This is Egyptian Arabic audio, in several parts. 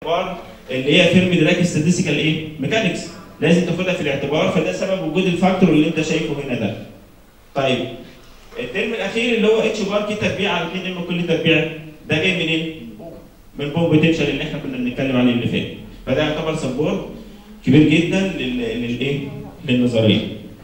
الاعتبار اللي هي ترم دراك ستاتستيكال ايه؟ ميكانكس لازم تاخدها في الاعتبار فده سبب وجود الفاكتور اللي انت شايفه هنا ده. طيب الترم الاخير اللي هو اتش بار كي تربيع على 2 ام كل تربيع ده جاي منين؟ من البوم بوتنشال اللي احنا كنا بنتكلم عليه اللي فات. فده يعتبر سبورت كبير جدا لل- للايه؟ للنظريه.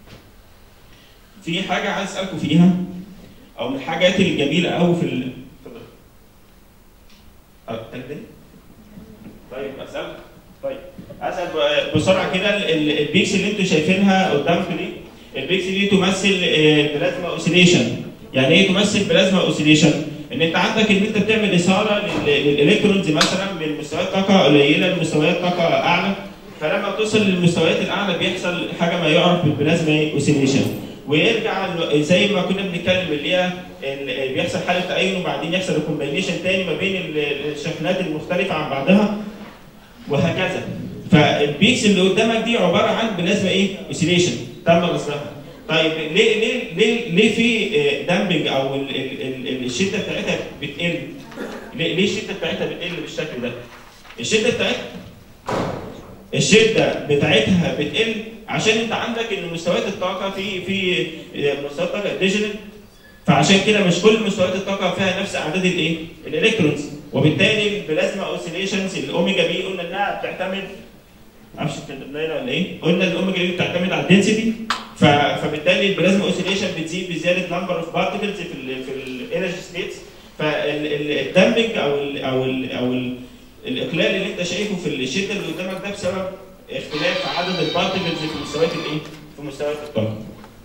في حاجه عايز اسالكم فيها او من الحاجات الجميله قوي في ال... اتفضل. أه، تاني؟ طيب اسال طيب اسال ب- بسرعه كده ال- ال- البيكس اللي انتم شايفينها قدامكم دي البيكس دي تمثل بلازما اوسيليشن يعني ايه تمثل بلازما اوسيليشن ان انت عندك ان انت بتعمل اثاره لل- للالكترونز مثلا من مستويات طاقه قليله لمستويات طاقه اعلى فلما بتوصل للمستويات الاعلى بيحصل حاجه ما يعرف بالبلازما اوسيليشن ويرجع ال- زي ما كنا بنتكلم اللي هي ال- بيحصل حاله تأين وبعدين يحصل ريكومبينيشن تاني ما بين ال- الشحنات المختلفه عن بعضها وهكذا فالبيكس اللي قدامك دي عباره عن بلازما ايه؟ اوسيليشن تم رصدها طيب ليه ليه ليه ليه في دامبنج او ال- ال- ال- الشده بتاعتها بتقل؟ ليه ليه الشده بتاعتها بتقل بالشكل ده؟ الشده بتاعتها الشده بتاعتها بتقل عشان انت عندك ان مستويات الطاقه في في مستويات الطاقه ديجيتال فعشان كده مش كل مستويات الطاقه فيها نفس اعداد الايه؟ الالكترونز وبالتالي البلازما اوسيليشنز الاوميجا بي قلنا انها بتعتمد معرفش كتبنا هنا ولا ايه؟ قلنا الاوميجا بي بتعتمد على الدنسيتي ف- فبالتالي البلازما اوسيليشن بتزيد بزياده نمبر اوف بارتكلز في ال في الانرجي ستيتس فالدامبنج او ال او ال او ال الاقلال اللي انت شايفه في الشده اللي قدامك ده بسبب اختلاف عدد البارتكلز في مستويات الايه؟ في مستويات الطاقه.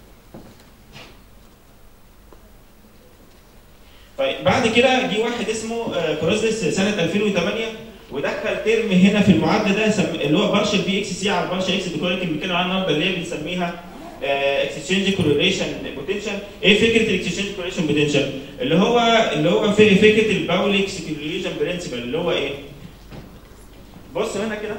طيب بعد كده جه واحد اسمه آه، كروزلس سنه 2008 ودخل ترم هنا في المعادله ده سم- اللي هو بارشل بي اكس سي على البارشل اكس اللي كنا بنتكلم عنها النهارده اللي هي بنسميها اكسشينج كورليشن بوتنشال ايه فكره الاكسشينج كورليشن بوتنشال اللي هو اللي هو في- فكره الباول اكسكلوجن برنسبل اللي هو ايه بص هنا كده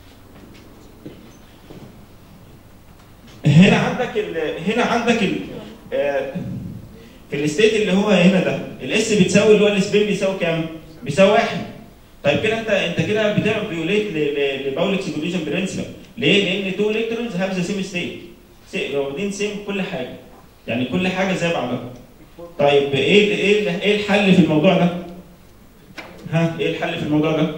هنا عندك ال... هنا عندك ل... آه، في الستيت اللي هو هنا ده الاس بتساوي اللي هو السبين بيساوي كام؟ بيساوي واحد طيب كده انت انت كده بتعمل فيوليت لباول اكسكلوجن برنسبل ليه؟ لان تو الكترونز هاف ذا سيم ستيت واخدين سيم كل حاجه يعني كل حاجه زي بعضها طيب ايه ال- ايه ال- ايه الحل في الموضوع ده؟ ها ايه الحل في الموضوع ده؟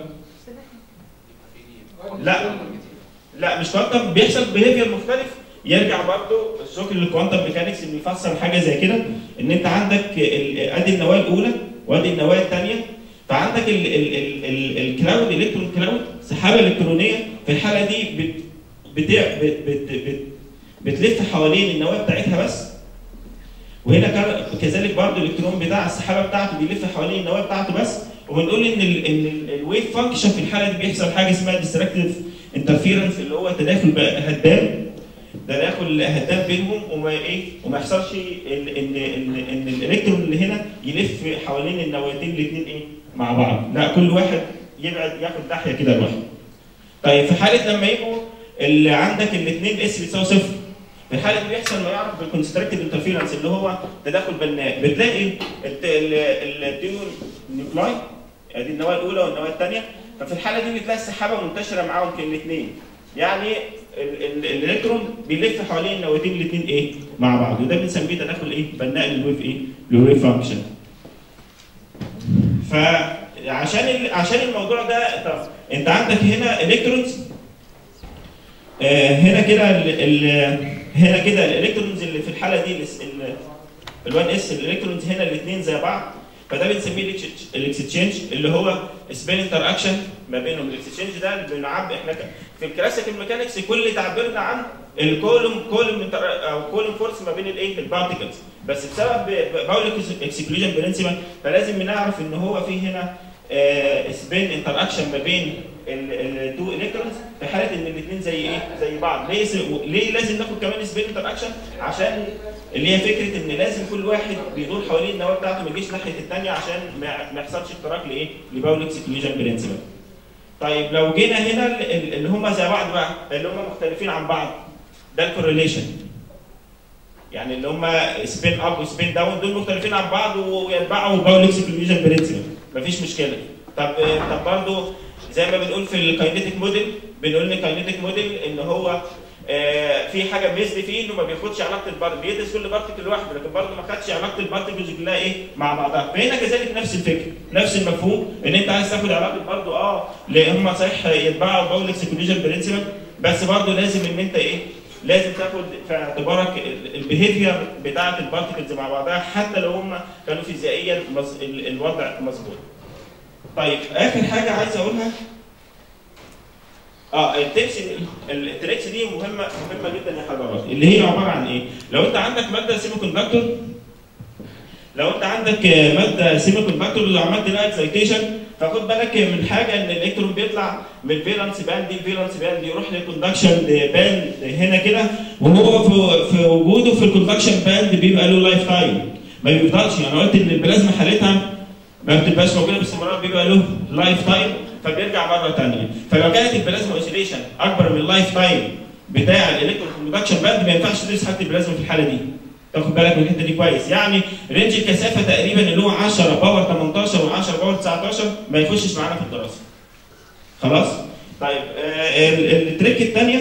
لا لا مش كوانتم بيحصل بيهيفير مختلف يرجع برضه الشغل الكوانتم ميكانكس اللي بيفسر حاجه زي كده ان انت عندك ال- ادي النواه الاولى وادي النواه الثانيه فعندك ال- ال- ال- ال- الكلاود الكترون كلاود سحابه الكترونيه في الحاله دي بت بتع- بت بت بت بتلف حوالين النواه بتاعتها بس وهنا كان- كذلك برضه الالكترون بتاع السحابه بتاعته بيلف حوالين النواه بتاعته بس وبنقول ان ال ان الويف فانكشن في الحاله دي بيحصل حاجه اسمها ديستراكتيف انترفيرنس اللي هو تداخل بقى هدام تداخل هدام بينهم وما ايه وما يحصلش ان ان ان, إن الالكترون اللي هنا يلف حوالين النواتين الاثنين ايه مع بعض لا كل واحد يبعد ياخد ناحيه كده لوحده طيب في حاله لما يبقوا اللي عندك الاثنين اس بتساوي صفر في الحاله دي بيحصل ما يعرف بالكونستراكتيف انترفيرنس اللي هو تداخل بناء بتلاقي التيون نيوكلاي ادي النواه الاولى والنواه الثانيه ففي الحاله دي بتلاقي السحابه منتشره معاهم كالاثنين يعني ال- ال- الالكترون بيلف حوالين النواتين الاثنين ايه مع بعض وده بنسميه تداخل ايه بناء للويف ايه للويف فانكشن فعشان ال- عشان الموضوع ده طب انت عندك هنا الكترونز آه، هنا كده ال- ال- هنا كده الالكترونز اللي في الحاله دي ال 1 اس الالكترونز هنا الاثنين زي بعض فده بنسميه الاكستشينج اللي هو سبين انتر اكشن ما بينهم الاكستشينج ده اللي بنعبر احنا ك- في الكلاسيكال ميكانكس كل تعبيرنا عن الكولوم كولوم او كولوم فورس ما بين الايه البارتكلز بس بسبب باول اكسكلوجن برنسبل فلازم نعرف ان هو في هنا سبين انتر اكشن ما بين التو الكترونز في حاله ان الاثنين زي ايه زي بعض ليه س- ليه لازم ناخد كمان سبين انتر اكشن عشان اللي هي فكره ان لازم كل واحد بيدور حوالين النواه بتاعته ما يجيش ناحيه الثانيه عشان ما ما يحصلش اختراق لايه لباول اكسكلوجن برنسبل طيب لو جينا هنا ال- ال- اللي هم زي بعض بقى اللي هم مختلفين عن بعض ده الكورليشن يعني اللي هم سبين اب وسبين داون دول مختلفين عن بعض ويتبعوا باول اكسكلوجن برنسبل مفيش مشكله طب طب برضه زي ما بنقول في الكاينيتيك موديل بنقول ان الكاينيتيك موديل ان هو آه، في حاجه ميزه فيه انه ما بياخدش علاقه البارت بيدرس كل بارتكل لوحده لكن برضه ما خدش علاقه البارتكلز كلها ايه مع بعضها فهنا كذلك نفس الفكره نفس المفهوم ان انت عايز تاخد علاقه برضه اه لان هم صحيح يتبعوا باول اكسكلوجن برنسبل بس برضه لازم ان انت ايه لازم تاخد في اعتبارك البيهيفير بتاعه البارتكلز مع بعضها حتى لو هم كانوا فيزيائيا مز- ال- الوضع مظبوط. طيب اخر حاجه عايز اقولها اه التريكس التريكس دي مهمه مهمه جدا يا حضرات اللي هي عباره عن ايه؟ لو انت عندك ماده سيمي كوندكتور لو انت عندك آه، ماده سيمي كوندكتور لو عملت لها اكسايتيشن فخد بالك من حاجه ان الالكترون بيطلع من الفالنس باند دي الفالنس باند يروح للكوندكشن باند هنا كده وهو في, في وجوده في الكوندكشن باند بيبقى له لايف تايم ما بيفضلش انا قلت ان البلازما حالتها ما بتبقاش موجوده باستمرار بيبقى له لايف تايم فبيرجع مره ثانيه فلو كانت البلازما اوسيليشن اكبر من اللايف تايم بتاع الالكترون كوندكشن باند ما ينفعش تدرس حاله البلازما في الحاله دي تاخد بالك من الحته دي كويس يعني رينج الكثافه تقريبا اللي هو 10 باور 18 و10 باور 19 ما يخشش معانا في الدراسه خلاص طيب آه ال- التريك الثانيه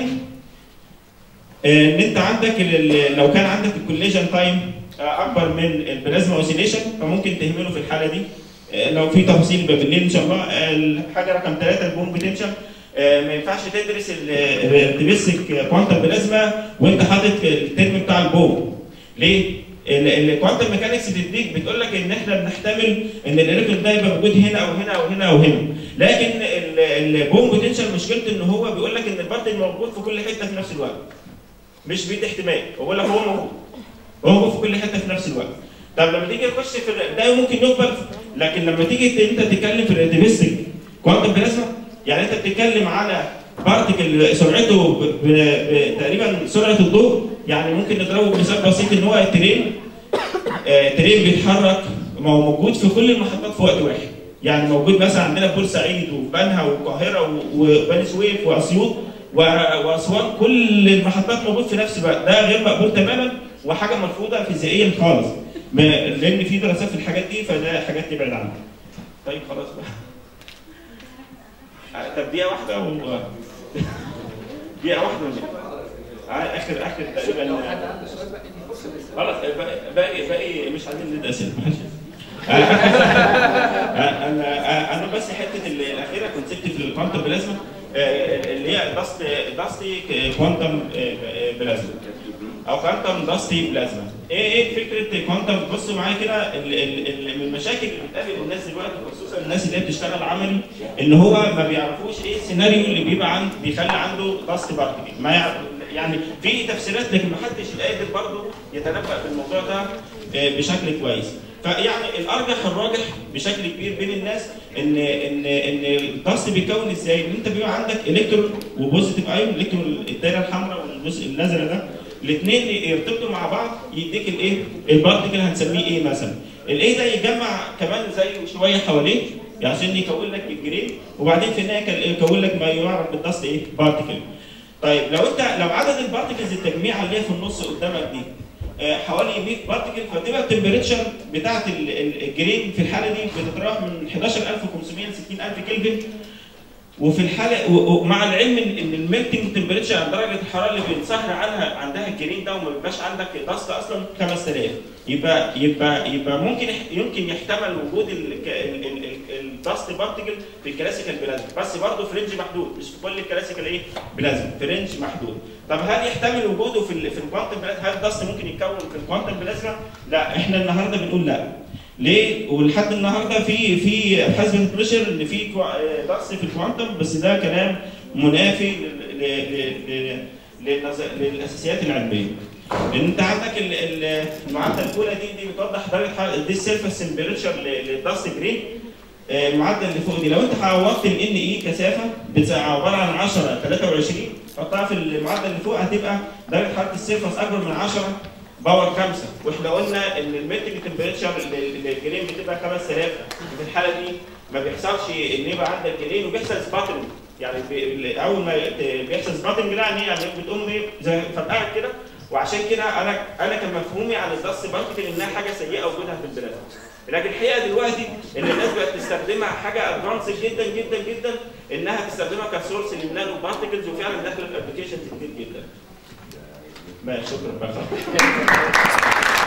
ان انت عندك ال- ال- لو كان عندك الكوليجن تايم اكبر من البلازما اوسيليشن فممكن تهمله في الحاله دي آه، لو في تفاصيل يبقى بالليل ان شاء الله آه، الحاجه رقم ثلاثه البوم بوتنشال ما ينفعش تدرس ال- تمسك كوانتم بلازما وانت حاطط الترم بتاع البوم ليه؟ الكوانتم ميكانكس بتديك بتقول لك ان احنا بنحتمل ان الالكترون ده يبقى موجود هنا او هنا او هنا او هنا لكن ال- البوم بوتنشال مشكلته ان هو بيقول لك ان البارتل موجود في كل حته في نفس الوقت مش بيدي احتمال هو بيقول لك هو موجود هو موجود في كل حته في نفس الوقت طب لما تيجي تخش في ال- ده ممكن يقبل لكن لما تيجي انت تتكلم في الريلاتيفيستيك كوانتم بلازما يعني انت بتتكلم على بارتكل سرعته ب- ب- ب- تقريبا سرعه الضوء يعني ممكن نضربه بمثال بسيط ان هو ترين آه، ترين بيتحرك ما هو موجود في كل المحطات في وقت واحد يعني موجود مثلا عندنا في بورسعيد وفي بنها والقاهره و- وبني سويف واسيوط و- واسوان كل المحطات موجود في نفس الوقت ده غير مقبول تماما وحاجه مرفوضه فيزيائيا خالص ما- لان في دراسات في الحاجات دي فده حاجات تبعد عنها طيب خلاص بقى آه، طب دقيقه واحده و دقيقه واحده ولا آه، اخر اخر تقريبا خلاص باقي باقي, باقي مش عايزين ندي اسئله معلش انا انا بس حته ال- الاخيره كونسبت في الكوانتم بلازما آه، اللي هي داست داستي كوانتم بلازما او كوانتم داستي بلازما ايه ايه فكره كوانتم بصوا معايا كده ال- ال- ال- من المشاكل اللي بتقابل الناس دلوقتي خصوصا الناس اللي هي بتشتغل عملي ان هو ما بيعرفوش ايه السيناريو اللي بيبقى عند بيخلي عنده داست بارتكل ما يعرف يعني في تفسيرات لكن ما حدش قادر برضه يتنبأ في الموضوع ده آه، بشكل كويس فيعني الارجح الراجح بشكل كبير بين الناس ان ان ان الدست بيتكون ازاي؟ ان انت بيبقى عندك الكترون وبوزيتيف ايون الكترون الدايره الحمراء والجزء الازرق ده الاثنين يرتبطوا مع بعض يديك الايه؟ البارتكل هنسميه ايه مثلا؟ الايه ده يجمع كمان زيه شويه حواليه عشان يكون لك الجرين وبعدين في النهايه كان يكون لك ما يعرف بالدست ايه؟ بارتكل. طيب لو انت لو عدد البارتكلز التجميعه اللي هي في النص قدامك دي آه، حوالي 100 بارتكل فتبقى التمبريتشر بتاعت ال- ال- الجرين في الحاله دي بتتراوح من 11500 ل 60000 كلفن وفي الحاله و- ومع العلم ان إن الميلتنج تمبريتشر عند درجه الحراره اللي بينصهر عنها عندها الجرين ده وما بيبقاش عندك دست اصلا 5000 يبقى يبقى يبقى ممكن يح- يمكن يحتمل وجود الدست بارتكل في الكلاسيكال بلازما بس برضه في رينج محدود مش في كل الكلاسيكال ايه بلازما في رينج محدود طب هل يحتمل وجوده في ال في الكوانتم بلازما هل الدست ممكن يتكون في الكوانتم بلازما؟ لا احنا النهارده بنقول لا ليه؟ ولحد النهارده في في ابحاث بتنتشر ان في كوا- دست في الكوانتم بس ده كلام منافي لل- ل- ل- للنظ- للاساسيات العلميه. لان انت عندك ال- ال- المعادله الاولى دي دي بتوضح درجه حرارة- دي السيرفس تمبريتشر للدست جرين آه، المعدل اللي فوق دي لو انت عوضت ال ان اي كثافه بتبقى عباره عن 10 23 حطها في المعدل اللي فوق هتبقى درجه حراره السيرفس اكبر من 10 باور 5 واحنا قلنا ان الميلتنج تمبريتشر للجرين بتبقى 5000 في الحاله دي ما بيحصلش ان يبقى عندك جرين وبيحصل سباتنج يعني بي- اول ما ت- بيحصل سباتنج ده يعني يعني بتقوم ايه زي فرقعت كده وعشان كده انا انا كان مفهومي عن الدست بارتكل انها حاجه سيئه وجودها في البلاد لكن الحقيقه دلوقتي ان الناس بقت تستخدمها حاجه ادفانس جدا جدا جدا انها تستخدمها كسورس للنانو بارتكلز وفعلا داخل الابلكيشنز كتير جدا. ما شكرا بقى